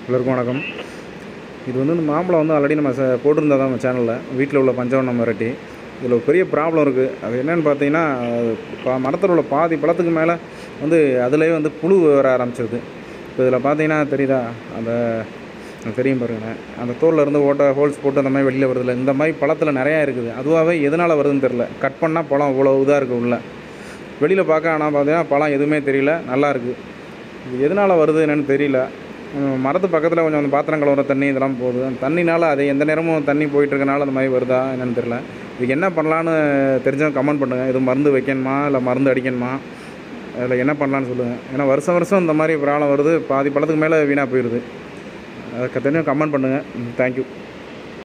எல்லோருக்கும் வணக்கம் இது வந்து இந்த மாம்பழம் வந்து ஆல்ரெடி நம்ம ச போட்டிருந்தா தான் நம்ம சேனலில் வீட்டில் உள்ள பஞ்சவர்ணம் வெரைட்டி இதில் ஒரு பெரிய ப்ராப்ளம் இருக்குது அது என்னென்னு பார்த்தீங்கன்னா அது ப- மரத்தில் உள்ள பாதி பழத்துக்கு மேலே வந்து அதுலேயே வந்து புழு வர ஆரம்பிச்சிருது இப்போ இதில் பார்த்தீங்கன்னா தெரியுதா அந்த எனக்கு தெரியும் பாருங்க அந்த தோல்ல இருந்து ஓட்ட ஹோல்ஸ் போட்டு அந்த மாதிரி வெளியில் வருதுல்ல இந்த மாதிரி பழத்தில் நிறையா இருக்குது அதுவாகவே எதனால் வருதுன்னு தெரில கட் பண்ணால் பழம் இவ்வளோ இதாக இருக்குது உள்ள வெளியில் பார்க்க ஆனால் பார்த்தீங்கன்னா பழம் எதுவுமே தெரியல நல்லா இருக்குது இது எதனால் வருது என்னன்னு தெரியல உம், மரத்து பக்கத்தில் கொஞ்சம் அந்த பாத்திரம் கழுவுற தண்ணி இதெல்லாம் போகுது அந்த தண்ணினால அது எந்த நேரமும் தண்ணி போயிட்டு இருக்கனால அந்த மாதிரி வருதா என்னன்னு தெரியல இதுக்கு என்ன பண்ணலான்னு தெரிஞ்சவங்க கமெண்ட் பண்ணுங்கள் இது மருந்து வைக்கணுமா இல்லை மருந்து அடிக்கணுமா அதில் என்ன பண்ணலான்னு சொல்லுங்கள் ஏன்னா வருஷம் வருஷம் இந்த மாதிரி ப்ராப்ளம் வருது பாதி பழத்துக்கு மேலே வீணாக போயிடுது அதுக்கு தெரிஞ்சவங்க கமெண்ட் பண்ணுங்கள் தேங்க்யூ